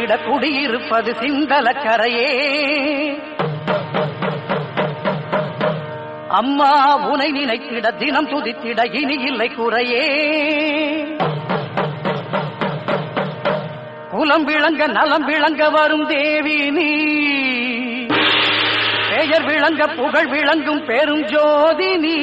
துதித்திட குடியிருப்பது சிந்தலக்கரையே அம்மா உனை நினைத்திட தினம் துதித்திட இனி இல்லை குறையே குலம் விளங்க நலம் விளங்க வரும் தேவி நீ பெயர் விளங்க புகழ் விளங்கும் பெரும் ஜோதி நீ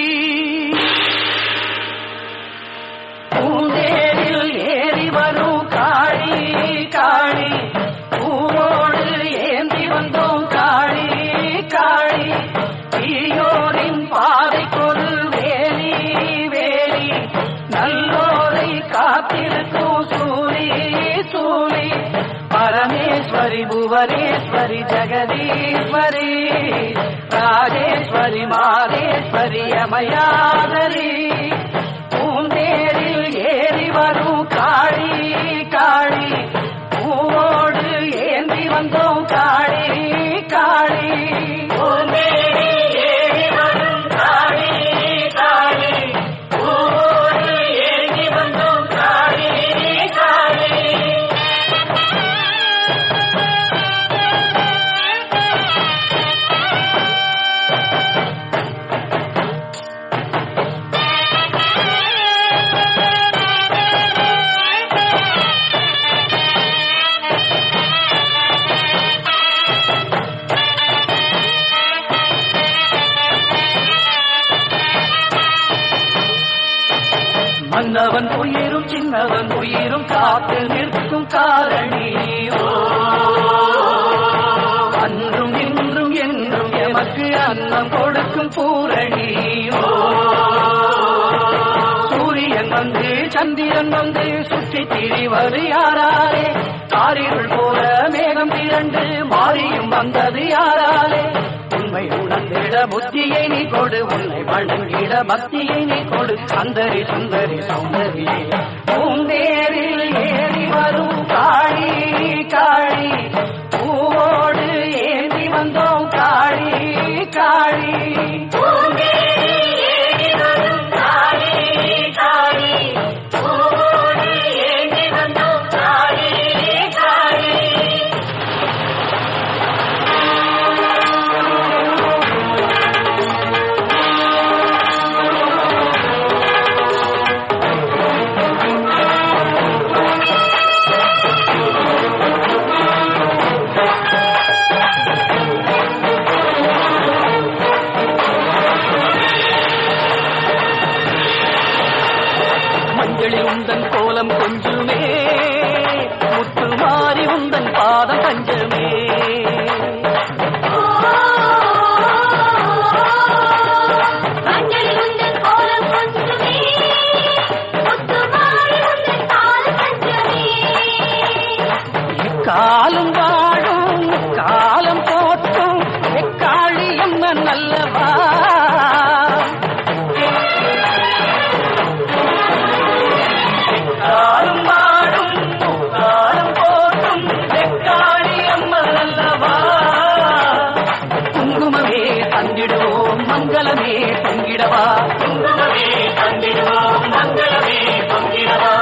பூந்தேரில் ஏறி வரும் காளி காளி பூவோடு ஏந்தி வந்தோம் காளி காளி தீயோரின் பாதைக்கொரு வேலி வேலி நல்லோரை காத்திருக்கும் சூரி சூரி பரமேஸ்வரி புவனேஸ்வரி ஜெகதீஸ்வரி ராஜேஸ்வரி மாதேஸ்வரி அமயாதரி பூந்தேரில் ஏறி வரும் காளி காளி பூவோடு ஏந்தி வந்தோம் காளி காளி பூந்தேரில் ஏறி வரும் காளி காளி பூவோடு ஏந்தி வந்தோம் காளி காளி மன்னவன் உயிரும் சின்னவன் உயிரும் காத்து நிற்கும் காரணியோ அன்றும் இன்றும் என்றும் எமக்கு அன்னம் கொடுக்கும் பூரணியோ சூரியன் வந்து சந்திரன் வந்து சுற்றி திரிவது யாராலே காரிருள் போல மேகம் திரண்டு மாறியும் வந்தது யாராலே உண்மை உணர்ந்திட புத்தியை நீ கொடு உன்னை வணங்கிட பக்தியை நீ கொடு சந்தரி சுந்தரி சௌந்தரியே பூந்தேரில் ஏறி வரும் காளி காளி பூவோடு ஏந்தி வந்தோம் காளி காளி மஞ்சளில் உந்தன் கோலம் கொஞ்சுமே முத்து மாறி உந்தன் பாதம் தஞ்சமே மஞ்சளில் உந்தன் கோலம் கொஞ்சுமே முத்துமாரி உந்தன் பாதம் தஞ்சமே காலம் வாழும் காலம் போற்றும் எக்காளியம் நல்லவா காலம் வாழும் காலம் போற்றும் எக்காளியம் நல்லவா குங்குமமே தந்திடுவோம் மங்களமே பொங்கிடவா குங்குமமே தந்திடுவோம் மங்களமே பொங்கிடவா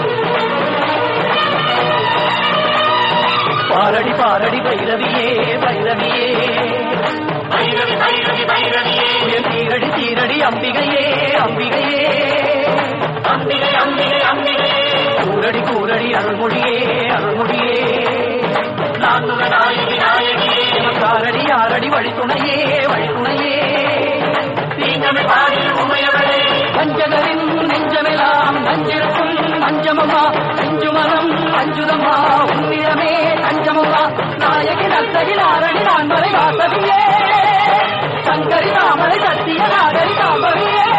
பாரடி பாரடி பைரவியே பைரவியே பைரவி பைரவி பைரவியே தீரடி தீரடி அம்பிகையே அம்பிகையே அம்பிகை அம்பிகை அம்பிகையே கூரடி கூரடி அருள்மொழியே அருள்மொழியே நான்முக நாயகி நாயகியே காரடி ஆரடி வழித்துணையே வழித்துணையே தீங்கமை பாடில் உமையவளே பஞ்சகரின் நெஞ்சமெல்லாம் நஞ்சிருக்கும் அஞ்சமம்மா நெஞ்சுமனம் அஞ்சுதம்மா உன்னிடமே தஞ்சமம்மா நாயகி நத்தகி நாரணி நான் வரை வாசவியே சங்கரி தாமரை சத்திய நாகரி தாமரையே